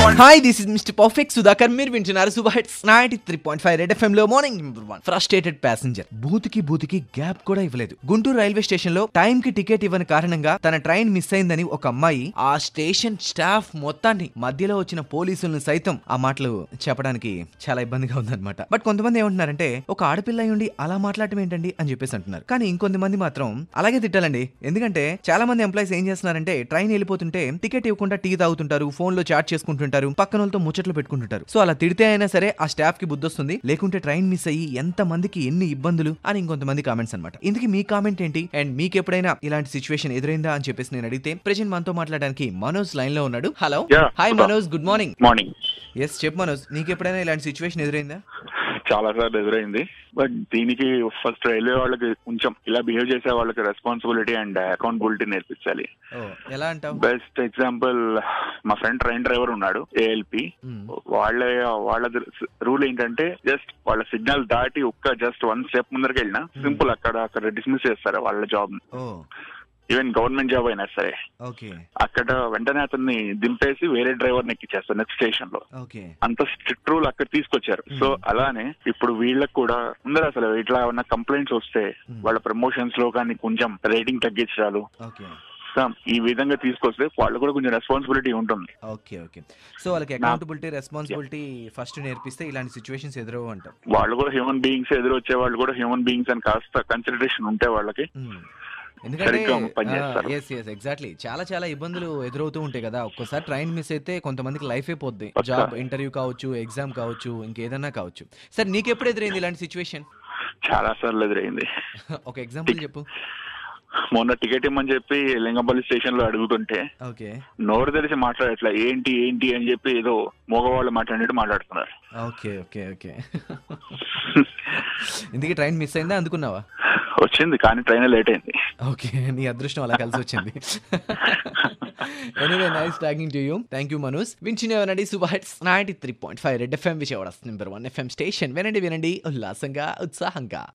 Hi this is mister perfect Sudhakar మీరు వింటున్నారు super hits ninety three point five Red FM లో morning number one frustrated passenger బూత్కి బూత్కి gap కూడా ఇవ్వలేదు గుంటూరు రైల్వే స్టేషన్ లో టైం కి టికెట్ ఇవ్వని కారణంగా తన ట్రైన్ మిస్ అయిందని ఒక అమ్మాయి ఆ స్టేషన్ స్టాఫ్ మొత్తాన్ని మధ్యలో వచ్చిన పోలీసులను సైతం ఆ మాటలు చెప్పడానికి చాలా ఇబ్బందిగా ఉందన్నమాట బట్ కొంతమంది ఏమంటున్నారంటే ఒక ఆడపిల్ల అయి ఉండి అలా మాట్లాడటం ఏంటండి అని చెప్పేసి అంటున్నారు కానీ ఇంకొంతమంది మాత్రం అలాగే తిట్టాలండి ఎందుకంటే చాలా మంది ఎంప్లాయీస్ ఏం చేస్తున్నారంటే ట్రైన్ వెళ్ళిపోతుంటే టికెట్ ఇవ్వకుండా టీ తాగుతుంటారు ఫోన్ లో చాట్ చేసుకుంటుంటారు పక్కన వాళ్ళతో ముచ్చట్లు పెట్టుకుంటుంటారు సో అలా తిడితే అయినా సరే ఆ స్టాఫ్ కి బుద్ధి వస్తుంది లేకుంటే ట్రైన్ మిస్ అయ్యి ఎంత మందికి ఎన్ని ఇబ్బందులు అని ఇంకొంతమంది కామెంట్స్ అనమాట ఇందుకు మీ కామెంట్ ఏంటి అండ్ మీకు ఎప్పుడైనా ఇలాంటి సిచ్యువేషన్ ఎదురైందా అని చెప్పేసి నేను అడిగితే ప్రెజెంట్ మనతో మాట్లాడడానికి మనోజ్ లైన్ లో ఉన్నాడు hello Yeah. Hi Manoj good morning morning yes చెప్పు మనోజ్ నీకు ఎప్పుడైనా ఇలాంటి సిచ్యువేషన్ ఎదురైందా చాలా సార్లు ఎదురైంది బట్ దీనికి ఫస్ట్ రైల్వే వాళ్ళకి కొంచెం ఇలా బిహేవ్ చేసే వాళ్ళకి రెస్పాన్సిబిలిటీ అండ్ అకౌంటబిలిటీ నేర్పించాలి ఓ ఎలా అంటావు బెస్ట్ ఎగ్జాంపుల్ మా ఫ్రెండ్ ట్రైన్ డ్రైవర్ ఉన్నాడు ఏఎల్పి వాళ్ళ వాళ్ళ రూల్ ఏంటంటే జస్ట్ వాళ్ళ సిగ్నల్ దాటి ఒక్క జస్ట్ వన్ స్టెప్ ముందరికి వెళ్ళినా సింపుల్ అక్కడ అక్కడ డిస్మిస్ చేస్తారు వాళ్ళ జాబ్ ఓ ఈవెన్ గవర్నమెంట్ జాబ్ అయినా సరే ఓకే అక్కడ వెంటనే అతన్ని దింపేసి వేరే డ్రైవర్ ఎక్కిచ్చేస్తారు నెక్స్ట్ స్టేషన్ లో ఓకే అంత స్ట్రిక్ట్ రూల్ అక్కడ తీసుకొచ్చారు సో అలానే ఇప్పుడు వీళ్ళకి కూడా ఉందరు అసలు ఇట్లా ఉన్న కంప్లైంట్స్ వస్తే వాళ్ళ ప్రమోషన్స్ లో కానీ కొంచెం రేటింగ్ తగ్గించాలు ఓకే సో ఈ విధంగా తీసుకొస్తే వాళ్ళు కూడా కొంచెం రెస్పాన్సిబిలిటీ ఉంటుంది ఓకే ఓకే సో వాళ్ళకి అకౌంటబిలిటీ రెస్పాన్సిబిలిటీ ఫస్ట్ నేర్పిస్తే ఇలాంటి సిచ్యువేషన్స్ ఎదురవు అంటారు వాళ్ళు కూడా హ్యూమన్ బీయింగ్స్ ఎదురొచ్చే వాళ్ళు కూడా హ్యూమన్ బీయింగ్స్ అని కాస్త కన్సిడరేషన్ ఉంటే వాళ్ళకి మ్మ్. ఎందుకంటే సరిగ్గా పనిచేస్తారు. ఎస్ ఎస్ ఎగ్జాక్ట్లీ చాలా చాలా ఇబ్బందులు ఎదురవుతూ ఉంటాయి కదా ఒక్కోసారి ట్రైన్ మిస్ అయితే కొంతమందికి లైఫ్ అయిపోద్ది పక్కా. జాబ్ ఇంటర్వ్యూ కావచ్చు ఎగ్జామ్ కావచ్చు ఇంకేదన్నా కావచ్చు సార్ నీకు ఎప్పుడు ఎదురైంది ఇలాంటి సిచ్యువేషన్ చాలా సార్లు ఎదురైంది ఒక ఎగ్జాంపుల్ చెప్పు మొన్న టికెట్ ఇమ్మని చెప్పి లింగంపల్లి స్టేషన్ లో అడుగుతుంటే ఓకే నోరు తెలిసి మాట్లాడట్లే ఏంటి ఏంటి అని చెప్పి ఏదో మగవాళ్ళు మాట్లాడినట్టు మాట్లాడుతున్నారు ఓకే ఓకే ఓకే ఇందుకే ట్రైన్ మిస్ అయిందా అందుకున్నావా వచ్చింది కానీ ట్రైన్ లేట్ అయింది ఓకే నీ అదృష్టం అలా కలిసి వచ్చింది anyway nice talking to you thank you Manoj వింటున్నావనండి super hits ninety three point five Red FM Vijayawada number one FM station వినండి వినండి ఉల్లాసంగా ఉత్సాహంగా